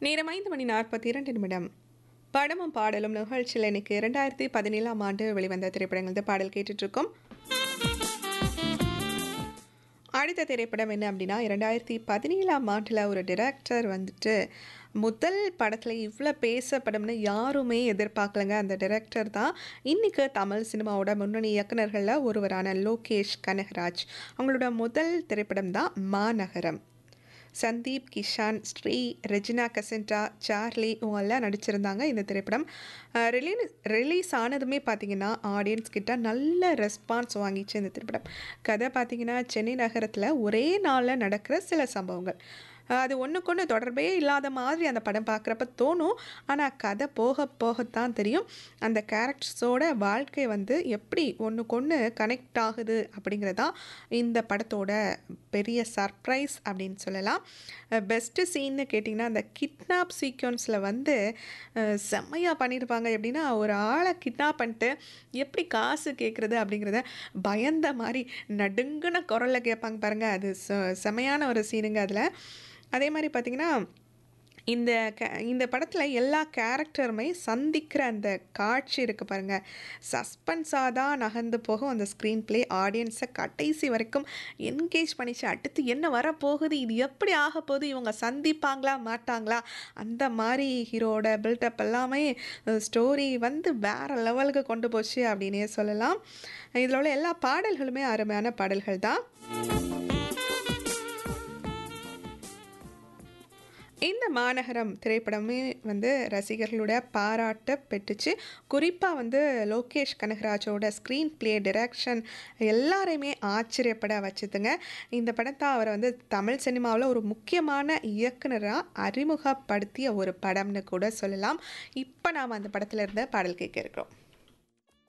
நேரம் ஐந்து மணி நாற்பத்தி இரண்டு நிமிடம் படமும் பாடலும் நிகழ்ச்சியில் இன்னைக்கு இரண்டாயிரத்தி பதினேழாம் ஆண்டு வெளிவந்த திரைப்படங்கள் தான் பாடல் கேட்டுட்டு இருக்கோம் அடுத்த திரைப்படம் என்ன அப்படின்னா இரண்டாயிரத்தி பதினேழாம் ஆண்டில் ஒரு டிரெக்டர் வந்துட்டு முதல் படத்தில் இவ்வளோ பேசப்படும்னு யாருமே எதிர்பார்க்கலங்க அந்த டிரெக்டர் தான் இன்றைக்கி தமிழ் சினிமாவோட முன்னணி இயக்குனர்களில் ஒருவரான லோகேஷ் கனகராஜ் அவங்களோட முதல் திரைப்படம் தான் Maanagaram Sundeep Kishan Sri Regina Cassandra Charlie இவங்கெல்லாம் நடிச்சிருந்தாங்க இந்த திரைப்படம் ரிலீஸ் ரிலீஸ் ஆனதுமே பார்த்தீங்கன்னா ஆடியன்ஸ் கிட்ட நல்ல ரெஸ்பான்ஸ் வாங்கிச்சு இந்த திரைப்படம் கதை பார்த்தீங்கன்னா சென்னை நகரத்தில் ஒரே நாளில் நடக்கிற சில சம்பவங்கள் அது ஒன்றுக்கொன்று தொடர்பே இல்லாத மாதிரி அந்த படம் பார்க்குறப்ப தோணும் ஆனால் கதை போக போகத்தான் தெரியும் அந்த கேரக்டர்ஸோட வாழ்க்கை வந்து எப்படி ஒன்றுக்கொன்று கனெக்ட் ஆகுது அப்படிங்கிறதான் இந்த படத்தோட பெரிய சர்ப்ரைஸ் அப்படின்னு சொல்லலாம் பெஸ்ட்டு சீன்னு கேட்டிங்கன்னா அந்த கிட்னாப் சீக்வன்ஸில் வந்து செம்மையாக பண்ணியிருப்பாங்க எப்படின்னா ஒரு ஆளை கிட்னாப் பண்ணிட்டு எப்படி காசு கேட்குறது அப்படிங்கிறத பயந்த மாதிரி நடுங்குன குரலில் கேட்பாங்க பாருங்கள் அது செமையான ஒரு சீனுங்க அதில் அதே மாதிரி பார்த்திங்கன்னா இந்த க இந்த படத்தில் எல்லா கேரக்டருமே சந்திக்கிற அந்த காட்சி இருக்குது பாருங்கள் சஸ்பென்ஸாக தான் நகர்ந்து போகும் அந்த ஸ்க்ரீன் ப்ளே ஆடியன்ஸை கடைசி வரைக்கும் என்கேஜ் பண்ணிச்சு அடுத்து என்ன வரப்போகுது இது எப்படி ஆக போகுது இவங்க சந்திப்பாங்களா மாட்டாங்களா அந்த மாதிரி ஹீரோட பில்டப் எல்லாமே ஸ்டோரி வந்து வேறு லெவலுக்கு கொண்டு போச்சு அப்படின்னே சொல்லலாம் இதில் உள்ள எல்லா பாடல்களுமே அருமையான பாடல்கள் தான் இந்த மாநகரம் திரைப்படமே வந்து ரசிகர்களோட பாராட்ட பெற்றுச்சு குறிப்பாக வந்து லோகேஷ் கனகராஜோட ஸ்க்ரீன் ப்ளே டிரெக்ஷன் எல்லாரையுமே ஆச்சரியப்பட வச்சுதுங்க இந்த படத்தை அவரை வந்து தமிழ் சினிமாவில் ஒரு முக்கியமான இயக்குனராக அறிமுகப்படுத்திய ஒரு படம்னு கூட சொல்லலாம் இப்போ நாம் அந்த படத்தில் இருந்த பாடல் கேட்க இருக்கிறோம்